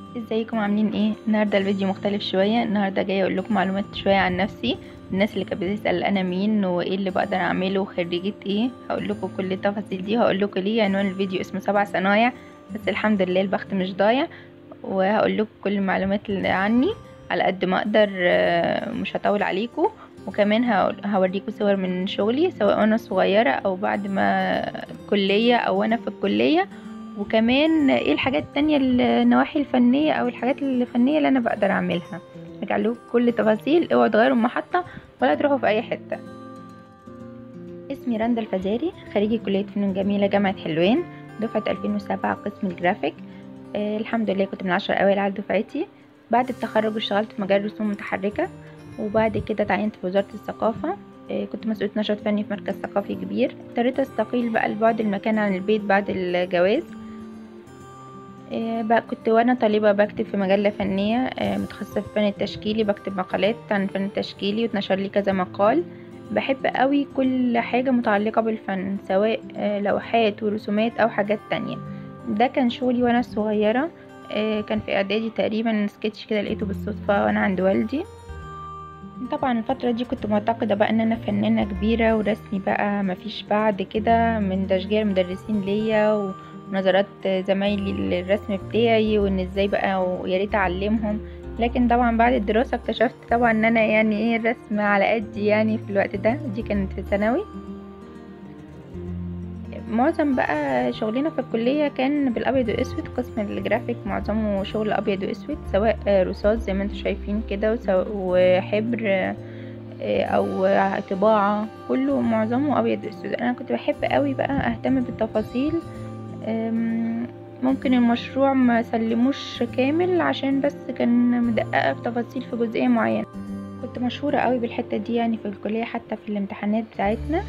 ازيكم عاملين ايه النهارده الفيديو مختلف شويه النهارده جايه اقول لكم معلومات شويه عن نفسي الناس اللي كانت بتسال انا مين وايه اللي بقدر اعمله وخريجه ايه هقول لكم كل التفاصيل دي هقول لكم ليه عنوان الفيديو اسمه سبع صنايع بس الحمد لله البخت مش ضايع وهقول لكم كل المعلومات اللي عني على قد ما اقدر مش هطول عليكم وكمان هوريكم صور من شغلي سواء وانا صغيره او بعد ما كليه او وانا في الكليه وكمان ايه الحاجات التانية النواحي الفنية او الحاجات الفنية اللي انا بقدر اعملها ارجع لكم كل تفاصيل اوعوا تغيروا المحطة ولا تروحوا في اي حتة اسمي رندا الفزاري خريجي كلية فنون جميلة جامعة حلوان دفعة 2007 قسم الجرافيك آه الحمد لله كنت من العشر اوائل على دفعتي بعد التخرج اشتغلت في مجال رسوم متحركة وبعد كده تعينت في وزارة الثقافة كنت مسؤولة نشاط فني في مركز ثقافي كبير اضطريت استقيل بقى لبعد المكان عن البيت بعد الجواز بقى كنت وانا طالبة بكتب في مجلة فنية متخصصة في الفن التشكيلي بكتب مقالات عن الفن التشكيلي واتنشر لي كذا مقال بحب قوي كل حاجة متعلقة بالفن سواء لوحات ورسومات او حاجات تانية ده كان شغلي وانا صغيرة كان في اعدادي تقريبا سكتش كده لقيته بالصدفة وانا عند والدي طبعا الفترة دي كنت معتقدة بقى ان انا فنانة كبيرة ورسمي بقى مفيش بعد كده من تشجيع المدرسين ليا ونظرات زمايلي للرسم بتاعي وان ازاي بقى ويا ريت اعلمهم لكن طبعا بعد الدراسة اكتشفت طبعا ان انا يعني ايه الرسم على قدي يعني في الوقت ده دي كانت في ثانوي معظم بقى شغلنا في الكلية كان بالابيض واسود قسم الجرافيك معظمه شغل ابيض واسود سواء رصاص زي ما انتم شايفين كده وحبر او طباعة كله معظمه ابيض واسود انا كنت بحب قوي بقى اهتم بالتفاصيل ممكن المشروع ما سلموش كامل عشان بس كان مدققة في تفاصيل في جزئية معينة كنت مشهورة قوي بالحتة دي يعني في الكلية حتى في الامتحانات بتاعتنا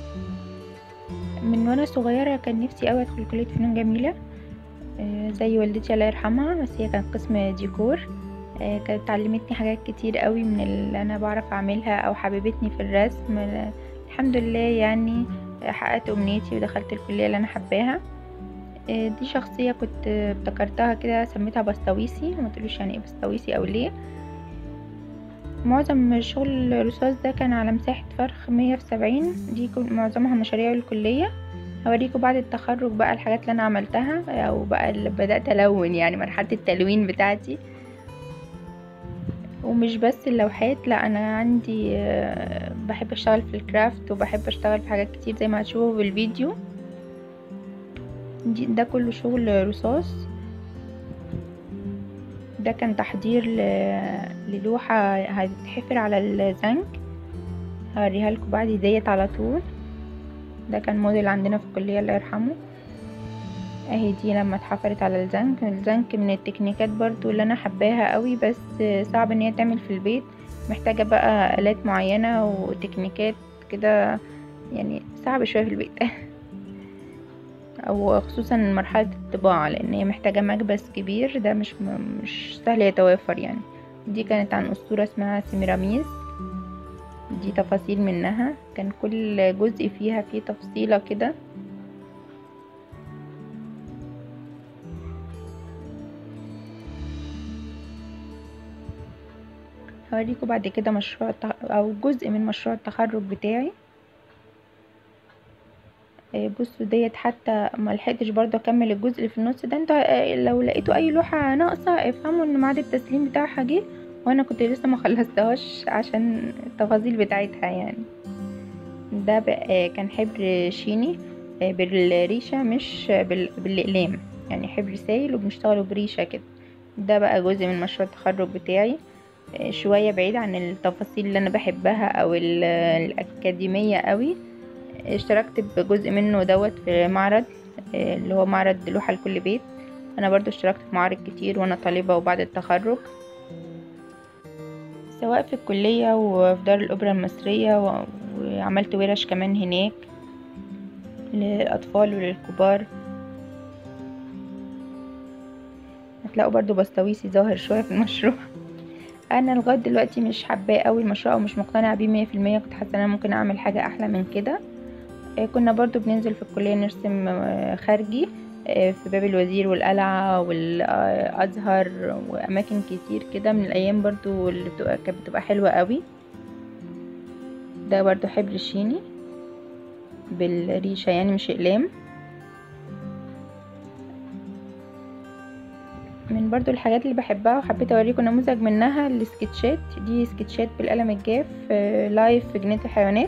من وانا صغيرة كان نفسي اوي ادخل كلية فنون جميلة زي والدتي الله يرحمها بس هي كانت قسم ديكور كانت علمتني حاجات كتير قوي من اللي انا بعرف اعملها او حببتني في الرسم الحمد لله يعني حققت امنيتي ودخلت الكلية اللي انا حباها دي شخصية كنت ابتكرتها كده سميتها بسطويسي ما تقولوش يعني ايه بسطويسي او ليه معظم شغل الرصاص ده كان على مساحة فرخ مية في سبعين دي معظمها مشاريع الكلية هوريكم بعد التخرج بقى الحاجات اللي انا عملتها او بقى اللي بدأت الون يعني مرحلة التلوين بتاعتي ومش بس اللوحات لا انا عندي بحب اشتغل في الكرافت وبحب اشتغل في حاجات كتير زي ما هتشوفوا في الفيديو دي ده كله شغل رصاص ده كان تحضير للوحة هتتحفر على الزنك هوريها لكم بعد ديت على طول ده كان موديل عندنا في الكلية الله يرحمه اهي دي لما اتحفرت على الزنك الزنك من التكنيكات برضو اللي انا حباها قوي بس صعب ان هي تعمل في البيت محتاجة بقى آلات معينة وتكنيكات كده يعني صعب شوية في البيت او خصوصا مرحلة الطباعة لان هي محتاجة مكبس كبير ده مش مش سهل يتوافر يعني دي كانت عن اسطورة اسمها سيميراميز دي تفاصيل منها كان كل جزء فيها فيه تفصيلة كده هوريكم بعد كده مشروع او جزء من مشروع التخرج بتاعي بصوا ديت حتى ما لحقتش برضه اكمل الجزء اللي في النص ده انتوا لو لقيتوا اي لوحه ناقصه افهموا ان ميعاد التسليم بتاعها جه وانا كنت لسه ما خلصتهاش عشان التفاصيل بتاعتها يعني ده بقى كان حبر شيني بالريشه مش بالاقلام يعني حبر سايل وبنشتغله بريشه كده ده بقى جزء من مشروع التخرج بتاعي شويه بعيد عن التفاصيل اللي انا بحبها او الاكاديميه قوي اشتركت بجزء منه دوت في معرض اللي هو معرض لوحة لكل بيت انا برضو اشتركت في معارض كتير وانا طالبة وبعد التخرج سواء في الكلية وفي دار الأوبرا المصرية وعملت ورش كمان هناك للأطفال وللكبار هتلاقوا برضو بسطويسي ظاهر شوية في المشروع انا لغايه دلوقتي مش حباه قوي المشروع ومش مقتنعه بيه مية في المية كنت حاسه ان انا ممكن اعمل حاجه احلى من كده كنا برضو بننزل في الكليه نرسم خارجي آه، في باب الوزير والقلعة والأزهر وأماكن كتير كده من الأيام برضو اللي بتبقى كانت بتبقى حلوة قوي ده برضو حبر شيني بالريشة يعني مش أقلام من برضو الحاجات اللي بحبها وحبيت اوريكم نموذج منها السكتشات دي سكتشات بالقلم الجاف آه، لايف في جنينة الحيوانات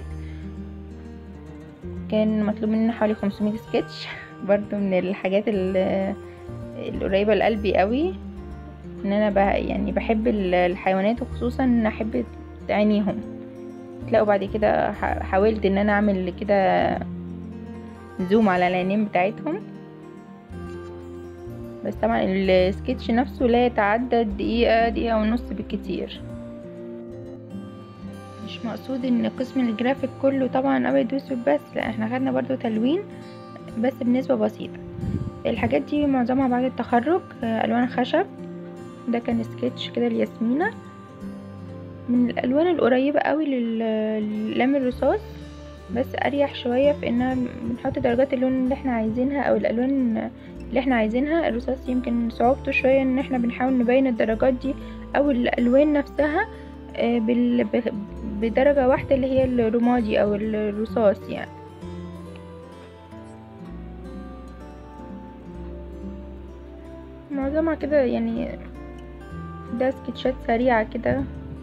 كان مطلوب مننا حوالي 500 سكتش برضو من الحاجات ال- القريبة لقلبي قوي ان انا بح يعني بحب ال- الحيوانات وخصوصا ان احب عينيهم تلاقوا بعد كده ح- حاولت ان انا اعمل كده زوم على العينين بتاعتهم بس طبعا السكتش نفسه لا يتعدى دقيقة دقيقة ونص بالكتير مش مقصود ان قسم الجرافيك كله طبعا ابيض واسود بس لا احنا خدنا برضو تلوين بس بنسبة بسيطة الحاجات دي معظمها بعد التخرج آه، الوان خشب ده كان سكتش كده لياسمينة من الالوان القريبة قوي لل- للأقلام الرصاص بس اريح شوية في انها بنحط درجات اللون اللي احنا عايزينها او الالوان اللي احنا عايزينها الرصاص يمكن صعوبته شوية ان احنا بنحاول نبين الدرجات دي او الالوان نفسها آه، بال- ب- بدرجة واحدة اللي هي الرمادي او الرصاص يعني معظمها كده يعني ده سكتشات سريعة كده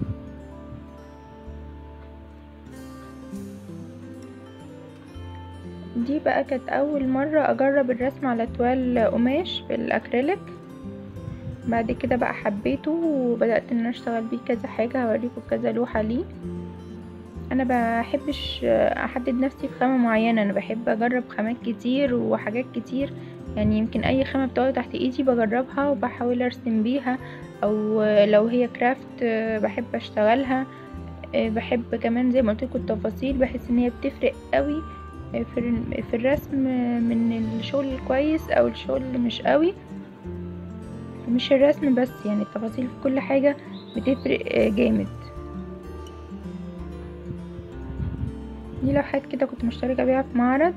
دي بقى كانت اول مرة اجرب الرسم على توال قماش بالاكريليك بعد كده بقى حبيته وبدأت ان أنا اشتغل بيه كذا حاجة هوريكم كذا لوحة ليه انا بحبش احدد نفسي في خامة معينة انا بحب اجرب خامات كتير وحاجات كتير يعني يمكن اي خامة بتقعد تحت ايدي بجربها وبحاول ارسم بيها او لو هي كرافت بحب اشتغلها بحب كمان زي ما قلت لكم التفاصيل بحس ان هي بتفرق قوي في ال- في الرسم من الشغل الكويس او الشغل اللي مش قوي مش الرسم بس يعني التفاصيل في كل حاجة بتفرق جامد دي لوحات كده كنت مشتركة بيها في معرض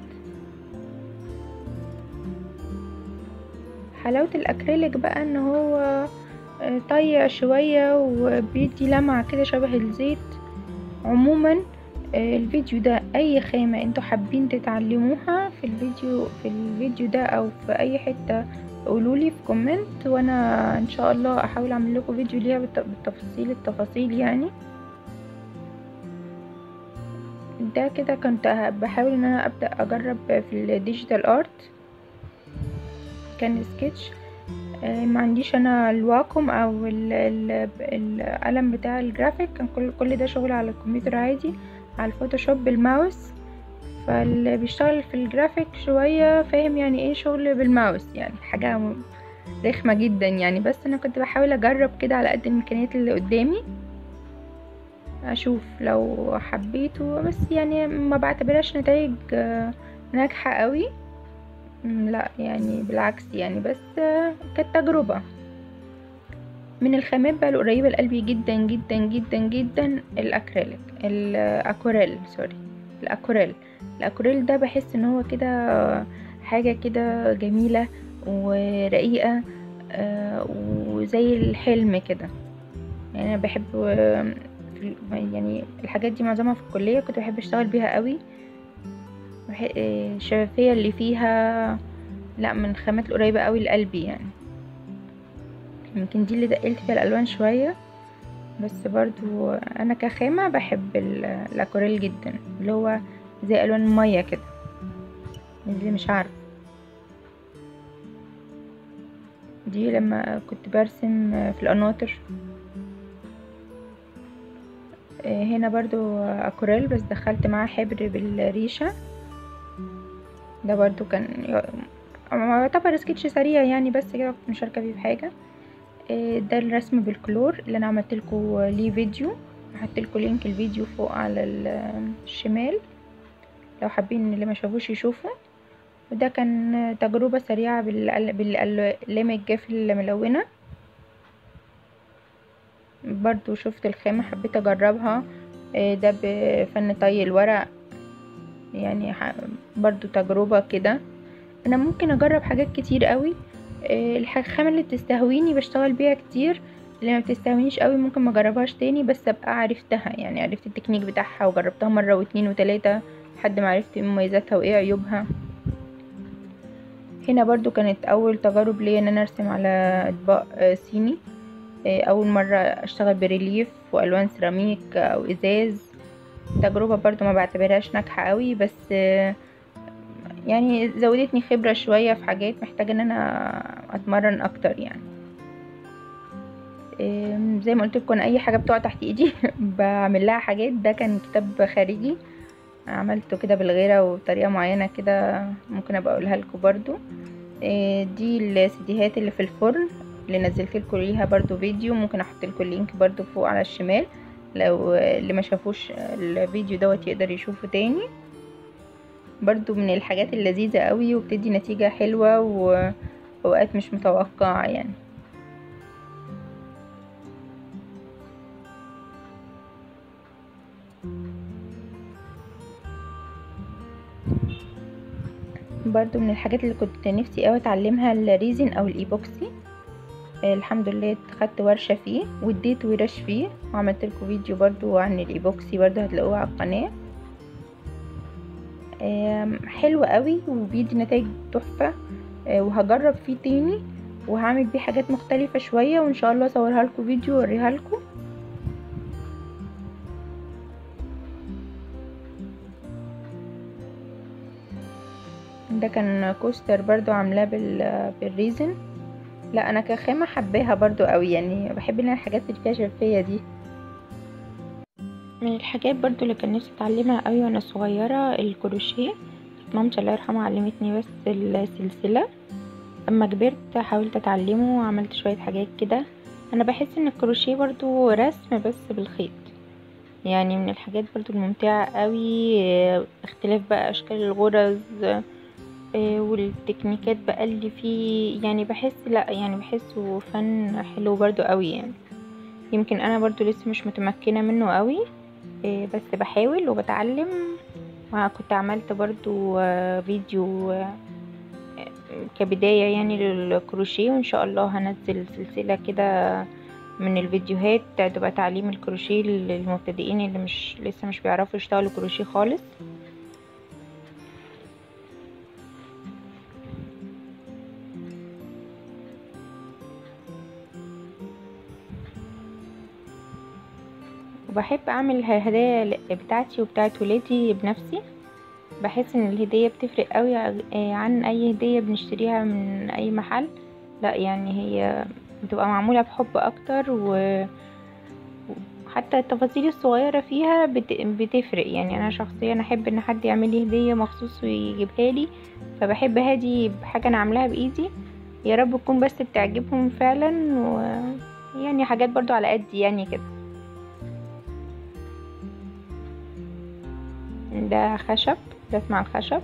حلاوة الأكريليك بقى ان هو طيع شوية وبيدي لمعة كده شبه الزيت عموما الفيديو ده اي خامة انتوا حابين تتعلموها في الفيديو في الفيديو ده او في اي حتة قولولي في كومنت وانا ان شاء الله احاول اعمل لكم فيديو ليها بالت- بالتفاصيل التفاصيل يعني ده كده كنت بحاول ان انا ابدا اجرب في الديجيتال ارت كان سكتش آه، ما عنديش انا الواكم او ال- ال- القلم بتاع الجرافيك كان كل كل ده شغل على الكمبيوتر عادي على الفوتوشوب بالماوس فاللي بيشتغل في الجرافيك شوية فاهم يعني ايه شغل بالماوس يعني حاجة م- رخمة جدا يعني بس انا كنت بحاول اجرب كده على قد الامكانيات اللي قدامي اشوف لو حبيته بس يعني ما بعتبرهاش نتائج آه، ناجحة قوي مم، لا يعني بالعكس يعني بس آه، كانت تجربة من الخامات بقى القريبة لقلبي جدا جدا جدا جدا الاكريليك الاكوريل سوري الاكوريل الاكوريل ده بحس ان هو كده حاجة كده جميلة ورقيقة آه، وزي الحلم كده يعني انا بحب آه، في ال- يعني الحاجات دي معظمها في الكلية كنت بحب اشتغل بيها قوي بح- آه، الشفافية اللي فيها لا من الخامات القريبة قوي لقلبي يعني يمكن دي اللي دقلت فيها الالوان شوية بس برضو انا كخامة بحب ال- الاكوريل جدا اللي هو زي الوان المية كده اللي مش عارف دي لما كنت برسم في القناطر آه، هنا برضو اكوريل بس دخلت معاه حبر بالريشة ده برضو كان ي- يعتبر سكتش سريع يعني بس كده كنت مشاركة فيه في حاجة آه، ده الرسم بالكلور اللي انا عملت لكم ليه فيديو هحط لكم لينك الفيديو فوق على ال- الشمال لو حابين اللي ما شافوش يشوفوا وده كان تجربة سريعة بالأل- بالأقلام الجاف الملونة برضو شفت الخامة حبيت اجربها آه، ده بفن طي الورق يعني ح- برضو تجربة كده انا ممكن اجرب حاجات كتير قوي آه، الخامة اللي بتستهويني بشتغل بيها كتير اللي ما بتستهوينيش قوي ممكن ما اجربهاش تاني بس ابقى عرفتها يعني عرفت التكنيك بتاعها وجربتها مرة واتنين وتلاتة لحد ما عرفت ايه مميزاتها وايه عيوبها هنا برضو كانت اول تجارب ليا ان انا ارسم على اطباق آه، صيني آه، اول مرة اشتغل بريليف والوان سيراميك او ازاز تجربة برضو ما بعتبرهاش ناجحة قوي بس آه، يعني زودتني خبرة شوية في حاجات محتاجة ان انا اتمرن اكتر يعني آم، زي ما قلت لكم اي حاجة بتقع تحت ايدي بعمل لها حاجات ده كان كتاب خارجي عملته كده بالغيرة وبطريقة معينة كده ممكن ابقى اقولها لكم برضو آه، دي السيديهات اللي في الفرن اللي نزلت لكم ليها برضو فيديو ممكن احط لكم اللينك برضو فوق على الشمال لو اللي ما شافوش الفيديو دوت يقدر يشوفه تاني برضو من الحاجات اللذيذة قوي وبتدي نتيجة حلوة وأوقات مش متوقعة يعني برضو من الحاجات اللي كنت نفسي اوي اتعلمها الريزن او الايبوكسي آه، الحمد لله خدت ورشة فيه واديت ورش فيه وعملت لكم فيديو برضو عن الايبوكسي برضو هتلاقوه على القناة آم، حلو قوي وبيدي نتائج تحفة آه، وهجرب فيه تاني وهعمل بيه حاجات مختلفة شوية وان شاء الله اصورها لكم فيديو واوريها لكم ده كان كوستر برضو عاملاه بال بالريزن لا انا كخامة حباها برضو قوي يعني بحب ان أنا الحاجات اللي فيها شفافية دي من الحاجات برضو اللي كان نفسي اتعلمها قوي وانا صغيرة الكروشيه مامتي الله يرحمها علمتني بس السلسلة اما كبرت حاولت اتعلمه وعملت شوية حاجات كده انا بحس ان الكروشيه برضو رسم بس بالخيط يعني من الحاجات برضو الممتعة قوي آه، اختلاف بقى اشكال الغرز آه، والتكنيكات بقى اللي فيه يعني بحس لا يعني بحسه فن حلو برضو قوي يعني يمكن انا برضو لسه مش متمكنة منه قوي آه، بس بحاول وبتعلم وكنت عملت برضو آه، فيديو آه، كبداية يعني للكروشيه وان شاء الله هنزل سلسلة كده من الفيديوهات تبقى تعليم الكروشيه للمبتدئين اللي مش لسه مش بيعرفوا يشتغلوا كروشيه خالص وبحب اعمل الهدايا بتاعتي وبتاعت ولادي بنفسي بحس ان الهدية بتفرق قوي عن اي هدية بنشتريها من اي محل لا يعني هي بتبقى معمولة بحب اكتر و حتى التفاصيل الصغيرة فيها بت... بتفرق يعني انا شخصيا احب ان حد يعمل لي هدية مخصوص ويجيبها لي فبحب هادي بحاجة انا عاملاها بايدي يا رب تكون بس بتعجبهم فعلا و يعني حاجات برضو على قدي يعني كده ده خشب رسم على الخشب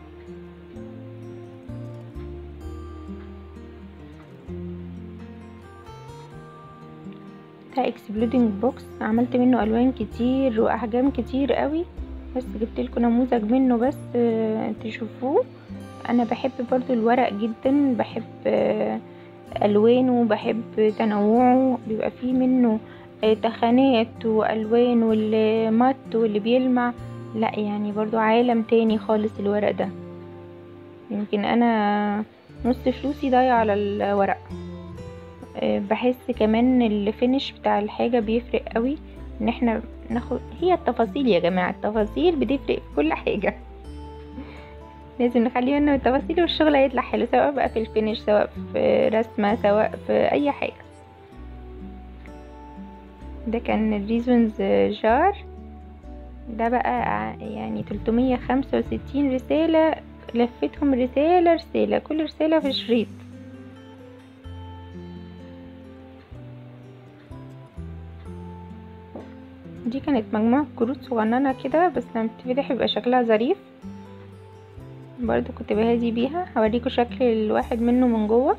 ده اكسبلودنج بوكس عملت منه الوان كتير واحجام كتير قوي بس جبت لكم نموذج منه بس آه، تشوفوه انا بحب برضو الورق جدا بحب آه، الوانه بحب تنوعه بيبقى فيه منه آه، تخانات والوان واللي مات واللي بيلمع لا يعني برضو عالم تاني خالص الورق ده يمكن انا نص فلوسي ضايع على الورق آه، بحس كمان الفينش بتاع الحاجة بيفرق قوي ان احنا ناخد هي التفاصيل يا جماعة التفاصيل بتفرق في كل حاجة لازم نخلي بالنا من التفاصيل والشغل هيطلع حلو سواء بقى في الفينش سواء في رسمة سواء في اي حاجة ده كان الريزونز جار ده بقى يعني 365 رسالة لفتهم رسالة رسالة كل رسالة في شريط دي كانت مجموعة كروت صغننة كده بس لما بتفتح يبقى شكلها ظريف برضو كنت بهادي بيها هوريكم شكل الواحد منه من جوه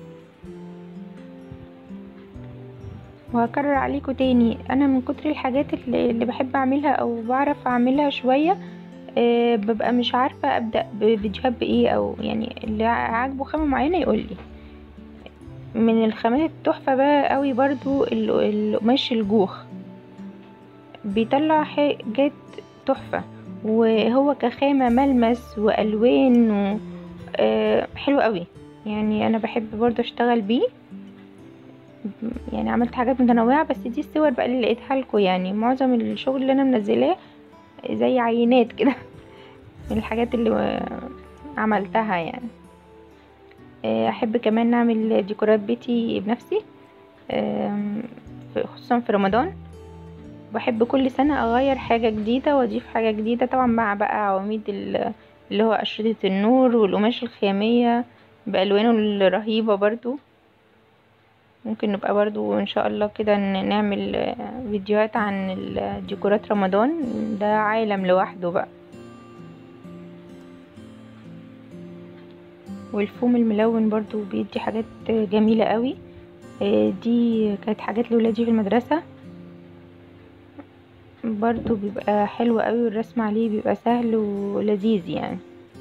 وهكرر عليكم تاني انا من كتر الحاجات اللي, اللي بحب اعملها او بعرف اعملها شوية أه ببقى مش عارفة ابدأ بفيديوهات بايه او يعني اللي عاجبه خامة معينة يقولي من الخامات التحفة بقى قوي برضو ال- القماش الجوخ بيطلع حاجات تحفة وهو كخامة ملمس والوان و آه، حلو قوي يعني انا بحب برضو اشتغل بيه يعني عملت حاجات متنوعة بس دي الصور بقى اللي لقيتها لكم يعني معظم الشغل اللي انا منزلاه زي عينات كده من الحاجات اللي عملتها يعني آه، احب كمان نعمل ديكورات بيتي بنفسي آم، في- خصوصا في رمضان بحب كل سنة اغير حاجة جديدة واضيف حاجة جديدة طبعا مع بقى عواميد ال- اللي هو اشرطة النور والقماش الخيامية بألوانه الرهيبة برضو ممكن نبقى برضو ان شاء الله كده ن- نعمل آه، فيديوهات عن ال- ديكورات رمضان ده عالم لوحده بقى والفوم الملون برضو بيدي حاجات جميلة قوي آه، دي كانت حاجات لولادي في المدرسة برضو بيبقى حلو قوي والرسم عليه بيبقى سهل ولذيذ يعني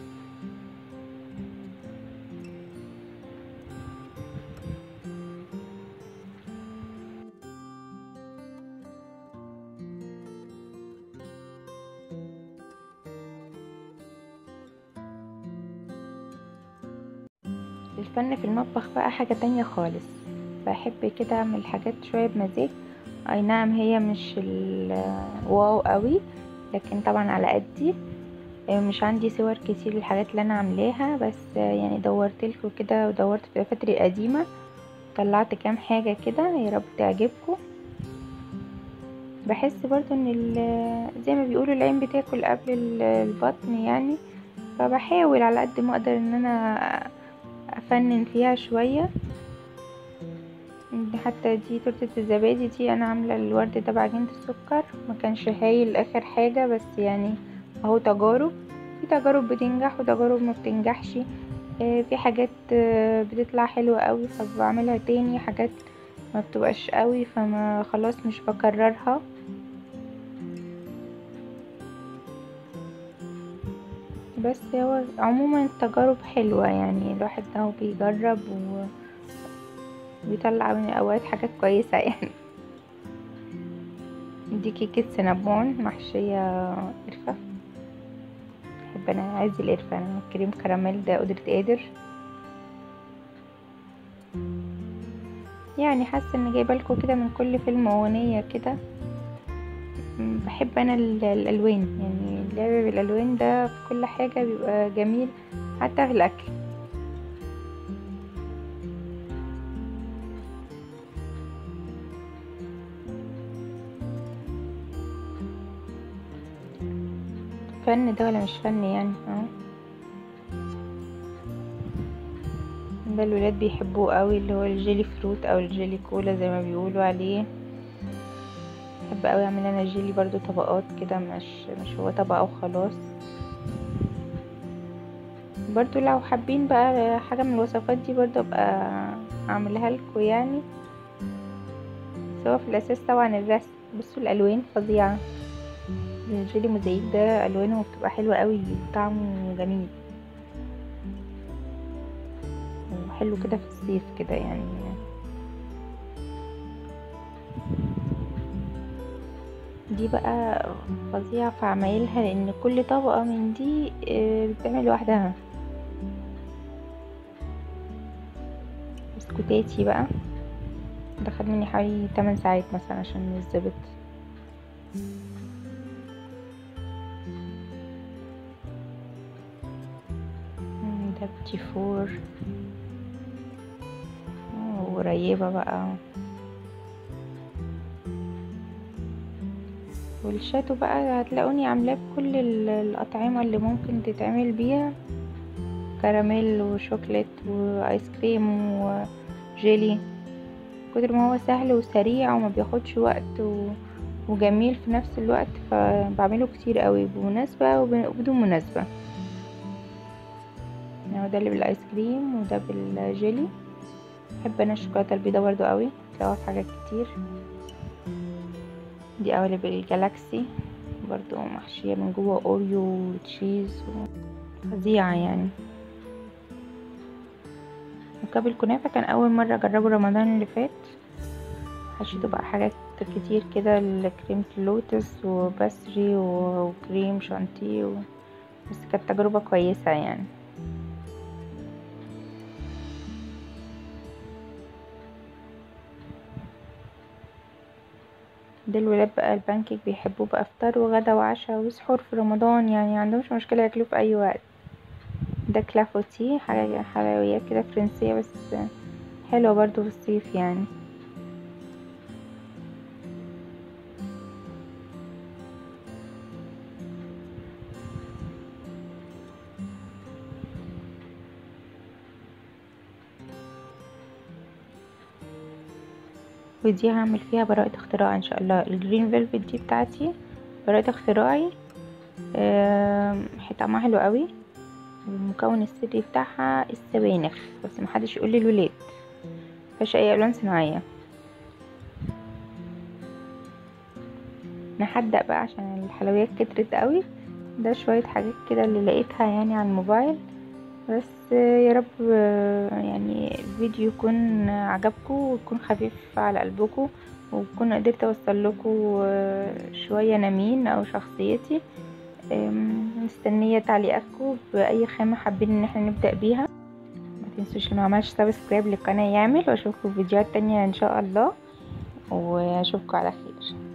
الفن في المطبخ بقى حاجة تانية خالص بحب كده اعمل حاجات شوية بمزاج اي نعم هي مش الواو قوي لكن طبعا على قدي مش عندي صور كتير للحاجات اللي انا عاملاها بس يعني دورت لكم كده ودورت في الدفاتر القديمة طلعت كام حاجة كده يا رب تعجبكم بحس برضو ان ال- زي ما بيقولوا العين بتاكل قبل ال- البطن يعني فبحاول على قد ما اقدر ان انا افنن فيها شوية حتى دي تورتة الزبادي دي انا عاملة الورد ده بعجينة السكر ما كانش هايل اخر حاجة بس يعني اهو تجارب في تجارب بتنجح وتجارب ما بتنجحش آه، في حاجات آه، بتطلع حلوة قوي فبعملها تاني حاجات ما بتبقاش قوي فما خلاص مش بكررها بس هو عموما التجارب حلوة يعني الواحد اهو بيجرب و بيطلع من اوقات حاجات كويسة يعني دي كيكة سينابون محشية قرفة بحب انا عايز القرفة انا كريم كراميل ده قدرة قادر يعني حاسة ان جايبه لكم كده من كل فيلم اغنية كده م، بحب انا ال- الالوان يعني اللعب بالالوان ده في كل حاجة بيبقى جميل حتى في الاكل فن ده ولا مش فن يعني اهو ده الولاد بيحبوه قوي اللي هو الجيلي فروت او الجيلي كولا زي ما بيقولوا عليه بحب قوي اعمل انا جيلي برضو طبقات كده مش مش هو طبقة وخلاص برضو لو حابين بقى حاجة من الوصفات دي برضو ابقى اعملها لكم يعني سواء في الاساس طبعا الرسم بصوا الالوان فظيعة الجيلي موزايك ده الوانه بتبقى حلوة قوي وطعمه جميل وحلو كده في الصيف كده يعني دي بقى فظيعة في عمايلها لان كل طبقة من دي آه، بتتعمل لوحدها بسكوتاتي بقى ده خد مني حوالي 8 ساعات مثلا عشان يتظبط مم، ده بتي فور آه، وقريبة بقى والشاتو بقى هتلاقوني عاملاه بكل ال- الأطعمة اللي ممكن تتعمل بيها كراميل وشوكليت وآيس كريم وجيلي كتر ما هو سهل وسريع وما بياخدش وقت و... وجميل في نفس الوقت فبعمله كتير قوي بمناسبة وب- وبدون مناسبة يعني ده اللي بالايس كريم وده بالجيلي بحب انا الشوكولاته البيضاء برضو قوي تلاقوها في حاجات كتير دي اول بالجالاكسي برضو محشية من جوه اوريو وتشيز فظيعة يعني مكعب الكنافة كان أول مرة أجربه رمضان اللي فات حشيته بقى حاجات كتير كده كريمة اللوتس وبسري وكريم شانتيه و... بس كانت تجربة كويسة يعني ده الولاد بقى البانكيك بيحبوه بقى فطار وغدا وعشاء وسحور في رمضان يعني عندهمش مشكلة ياكلوه في أي وقت ده كلافوتي حاجة حلويات كده فرنسية بس حلوة برضو في الصيف يعني ودي هعمل فيها براءة اختراع ان شاء الله الجرين فيلفت دي بتاعتي براءة اختراعي طعمها حلو قوي المكون السري بتاعها السبانخ بس محدش يقول لي الولاد مفيهاش اي الوان صناعيه نحدق بقى عشان الحلويات كترت قوي ده شويه حاجات كده اللي لقيتها يعني على الموبايل بس يا رب يعني الفيديو يكون عجبكم ويكون خفيف على قلبكم وكون قدرت اوصل لكم شويه نمين او شخصيتي مستنيه تعليقاتكم باي خامه حابين ان احنا نبدا بيها ما تنسوش اللي ما عملش سبسكرايب للقناه يعمل واشوفكم في فيديوهات تانية ان شاء الله واشوفكم على خير